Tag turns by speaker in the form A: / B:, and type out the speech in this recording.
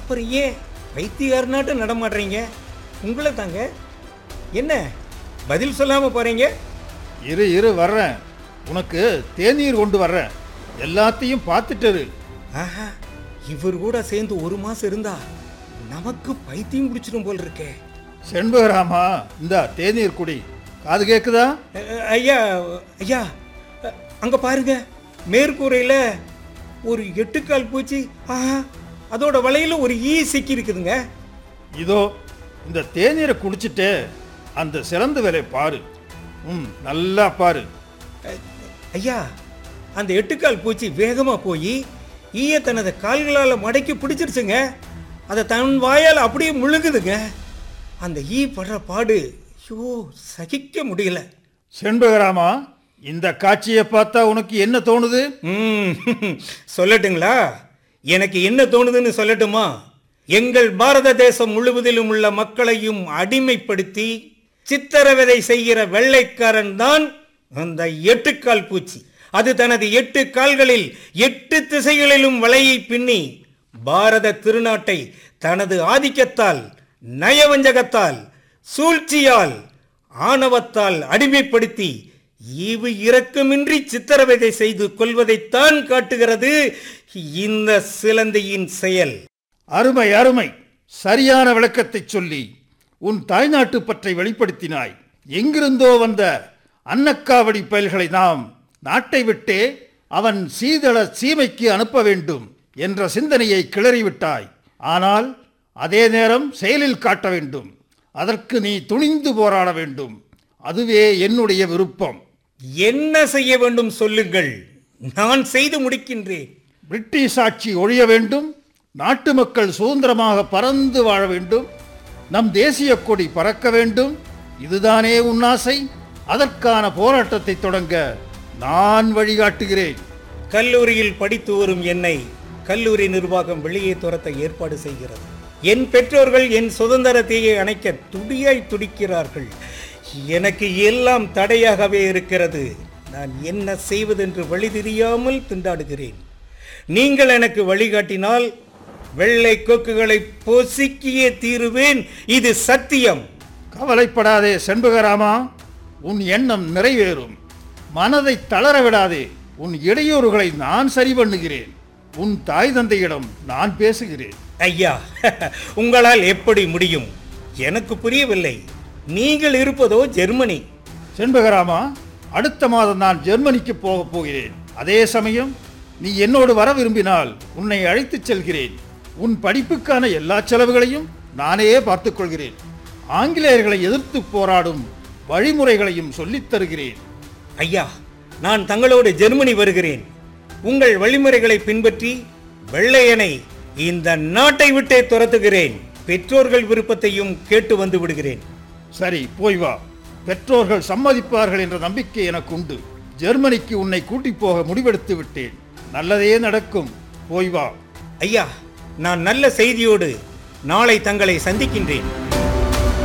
A: அப்புறம் ஏன் பைத்தியாருனாட்டும் நடமாடுறீங்க உங்களை தாங்க என்ன பதில் சொல்லாம போறீங்க
B: இரு இரு வர்றேன் உனக்கு தேநீர் கொண்டு வர்றேன் எல்லாத்தையும் பார்த்துட்டு இரு.
A: ஆஹா இவர் கூட சேர்ந்து ஒரு மாசம் இருந்தா நமக்கு பைத்தியம் பிடிச்சிடும் போல் இருக்கே
B: செண்பகராமா இந்தா தேநீர் குடி காது கேக்குதா
A: அ, அ, ஐயா ஐயா அ, அங்க பாருங்க மேற்கூரையில ஒரு எட்டுக்கால் பூச்சி ஆஹா அதோட வலையில ஒரு ஈ சிக்கி இருக்குதுங்க
B: இதோ இந்த தேநீரை குடிச்சிட்டு அந்த சிறந்த வேலை பாரு ம் நல்லா பாரு
A: அ, ஐயா அந்த எட்டுக்கால் பூச்சி வேகமா போய் ஈய தனது கால்களால மடக்கி பிடிச்சிருச்சுங்க அதை தன் வாயால் அப்படியே முழுங்குதுங்க அந்த ஈ படுற பாடு ஐயோ சகிக்க முடியல
B: செண்பகராமா இந்த காட்சியை பார்த்தா உனக்கு என்ன தோணுது
A: ம் சொல்லட்டுங்களா எனக்கு என்ன தோணுதுன்னு சொல்லட்டுமா எங்கள் பாரத தேசம் முழுவதிலும் உள்ள மக்களையும் அடிமைப்படுத்தி சித்திரவதை செய்கிற வெள்ளைக்காரன் தான் அந்த எட்டுக்கால் பூச்சி அது தனது எட்டு கால்களில் எட்டு திசைகளிலும் வலையை பின்னி பாரத திருநாட்டை தனது ஆதிக்கத்தால் நயவஞ்சகத்தால் சூழ்ச்சியால் ஆணவத்தால் அடிமைப்படுத்தி ஈவு இரக்கமின்றி சித்திரவதை செய்து கொள்வதைத்தான் காட்டுகிறது இந்த சிலந்தையின் செயல்
B: அருமை அருமை சரியான விளக்கத்தை சொல்லி உன் தாய்நாட்டு பற்றை வெளிப்படுத்தினாய் எங்கிருந்தோ வந்த அன்னக்காவடி பயல்களை நாம் நாட்டை விட்டே அவன் சீதள சீமைக்கு அனுப்ப வேண்டும் என்ற சிந்தனையை கிளறிவிட்டாய் ஆனால் அதே நேரம் செயலில் காட்ட வேண்டும் அதற்கு நீ துணிந்து போராட வேண்டும் அதுவே என்னுடைய விருப்பம்
A: என்ன செய்ய வேண்டும் சொல்லுங்கள் நான் செய்து முடிக்கின்றேன்
B: பிரிட்டிஷ் ஆட்சி ஒழிய வேண்டும் நாட்டு மக்கள் சுதந்திரமாக பறந்து வாழ வேண்டும் நம் தேசிய கொடி பறக்க வேண்டும் இதுதானே உன் ஆசை அதற்கான போராட்டத்தை தொடங்க நான் வழிகாட்டுகிறேன்
A: கல்லூரியில் படித்து வரும் என்னை கல்லூரி நிர்வாகம் வெளியே துரத்த ஏற்பாடு செய்கிறது என் பெற்றோர்கள் என் சுதந்திர தீயை அணைக்க துடியாய் துடிக்கிறார்கள் எனக்கு எல்லாம் தடையாகவே இருக்கிறது நான் என்ன செய்வதென்று வழி தெரியாமல் திண்டாடுகிறேன் நீங்கள் எனக்கு வழிகாட்டினால் வெள்ளை கொக்குகளை பொசுக்கியே தீருவேன் இது சத்தியம்
B: கவலைப்படாதே செண்பகராமா உன் எண்ணம் நிறைவேறும் மனதை தளர விடாதே உன் இடையூறுகளை நான் சரி பண்ணுகிறேன் உன் தாய் தந்தையிடம் நான் பேசுகிறேன்
A: ஐயா உங்களால் எப்படி முடியும் எனக்கு புரியவில்லை நீங்கள் இருப்பதோ ஜெர்மனி
B: செண்பகராமா அடுத்த மாதம் நான் ஜெர்மனிக்கு போகப் போகிறேன் அதே சமயம் நீ என்னோடு வர விரும்பினால் உன்னை அழைத்துச் செல்கிறேன் உன் படிப்புக்கான எல்லா செலவுகளையும் நானே பார்த்துக் கொள்கிறேன் ஆங்கிலேயர்களை எதிர்த்து போராடும் வழிமுறைகளையும் சொல்லித் தருகிறேன்
A: ஐயா நான் தங்களோடு ஜெர்மனி வருகிறேன் உங்கள் வழிமுறைகளை பின்பற்றி வெள்ளையனை இந்த நாட்டை விட்டே துரத்துகிறேன் பெற்றோர்கள் விருப்பத்தையும் கேட்டு வந்து விடுகிறேன்
B: சரி போய் வா பெற்றோர்கள் சம்மதிப்பார்கள் என்ற நம்பிக்கை எனக்கு உண்டு ஜெர்மனிக்கு உன்னை கூட்டிப் போக முடிவெடுத்து விட்டேன் நல்லதே நடக்கும் போய் வா
A: ஐயா நான் நல்ல செய்தியோடு நாளை தங்களை சந்திக்கின்றேன்